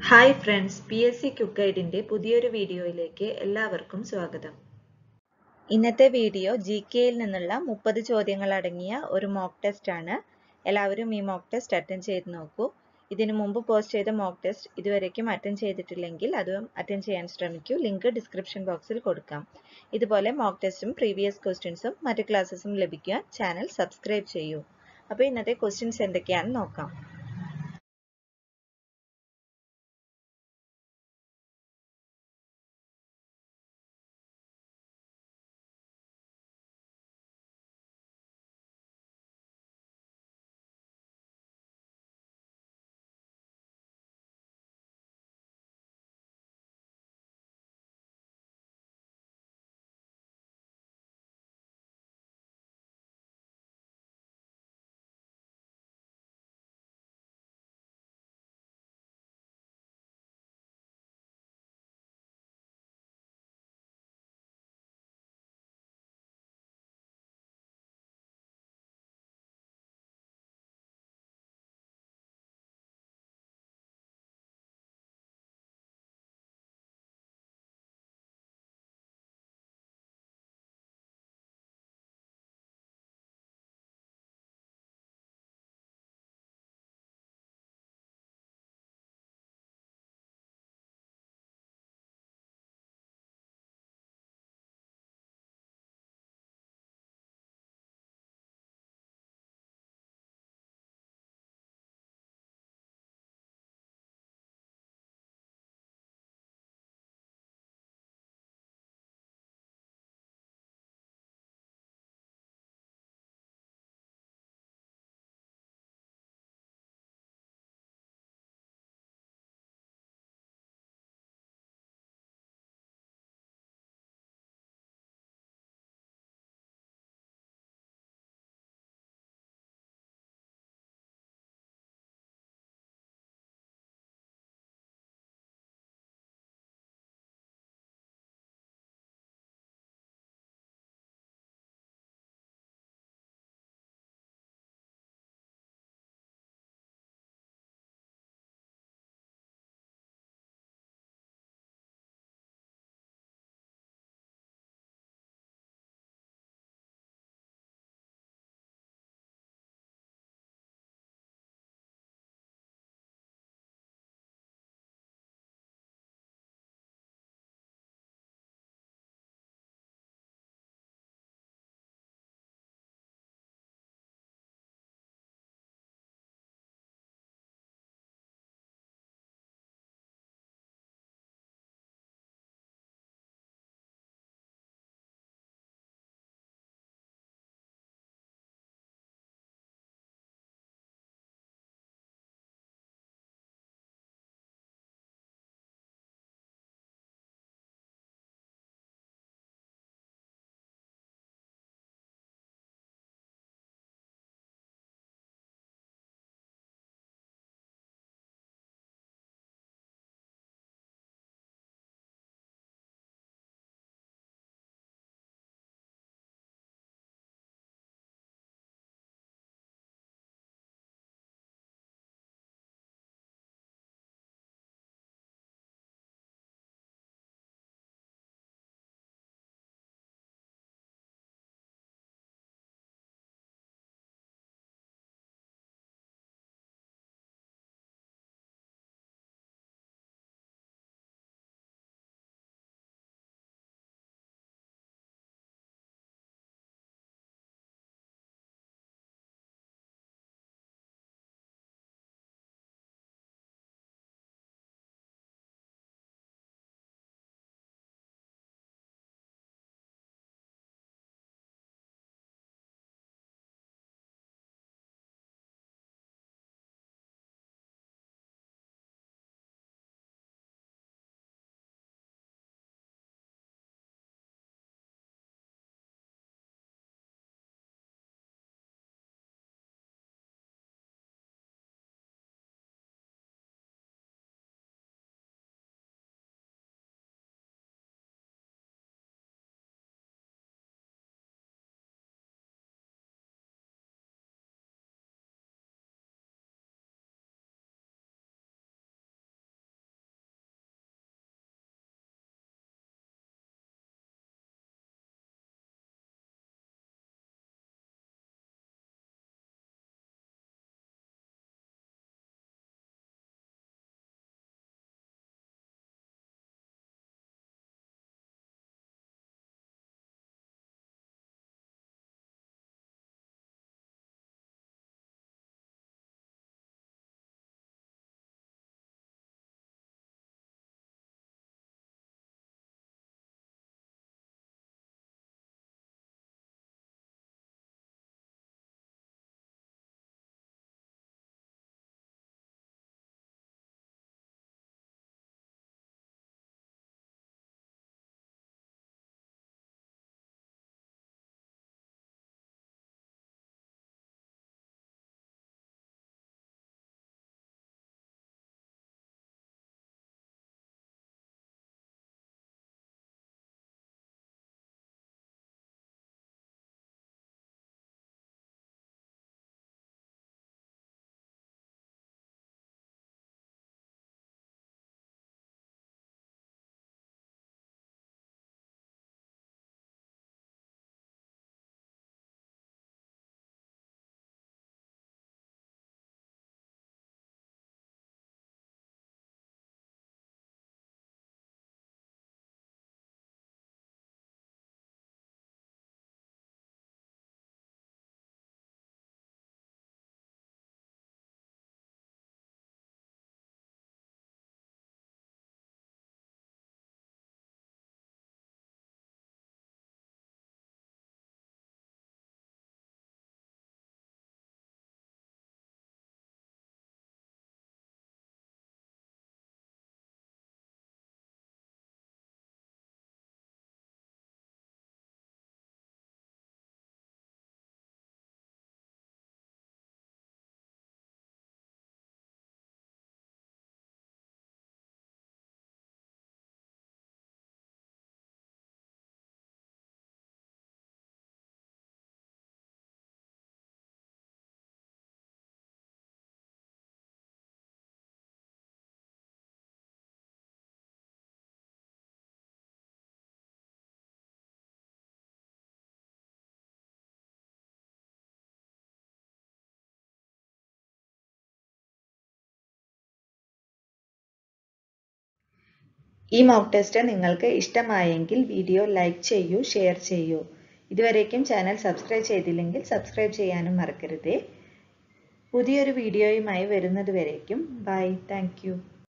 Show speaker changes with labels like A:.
A: hi friends P S C quick ഗൈഡിന്റെ പുതിയൊരു വീഡിയോയിലേക്ക് എല്ലാവർക്കും സ്വാഗതം ഇന്നത്തെ വീഡിയോ ജി കെയിൽ നിന്നുള്ള മുപ്പത് ചോദ്യങ്ങൾ അടങ്ങിയ ഒരു മോക്ക് ടെസ്റ്റ് ആണ് എല്ലാവരും ഈ മോക്ക് ടെസ്റ്റ് അറ്റൻഡ് ചെയ്ത് നോക്കൂ ഇതിനു മുമ്പ് പോസ്റ്റ് ചെയ്ത മോക്ക് ടെസ്റ്റ് ഇതുവരേക്കും അറ്റൻഡ് ചെയ്തിട്ടില്ലെങ്കിൽ അതും അറ്റൻഡ് ചെയ്യാൻ ശ്രമിക്കൂ ലിങ്ക് ഡിസ്ക്രിപ്ഷൻ ബോക്സിൽ കൊടുക്കാം ഇതുപോലെ മോക്ക് ടെസ്റ്റും പ്രീവിയസ് ക്വസ്റ്റ്യൻസും മറ്റ് ക്ലാസ്സസും ലഭിക്കാൻ ചാനൽ സബ്സ്ക്രൈബ് ചെയ്യൂ അപ്പോൾ ഇന്നത്തെ ക്വസ്റ്റ്യൻസ് എന്തൊക്കെയാണെന്ന് നോക്കാം ഈ മോക്ക് ടെസ്റ്റ് നിങ്ങൾക്ക് ഇഷ്ടമായെങ്കിൽ വീഡിയോ ലൈക്ക് ചെയ്യൂ ഷെയർ ചെയ്യൂ ഇതുവരേക്കും ചാനൽ സബ്സ്ക്രൈബ് ചെയ്തില്ലെങ്കിൽ സബ്സ്ക്രൈബ് ചെയ്യാനും മറക്കരുതേ പുതിയൊരു വീഡിയോയുമായി വരുന്നത് വരേക്കും ബൈ താങ്ക്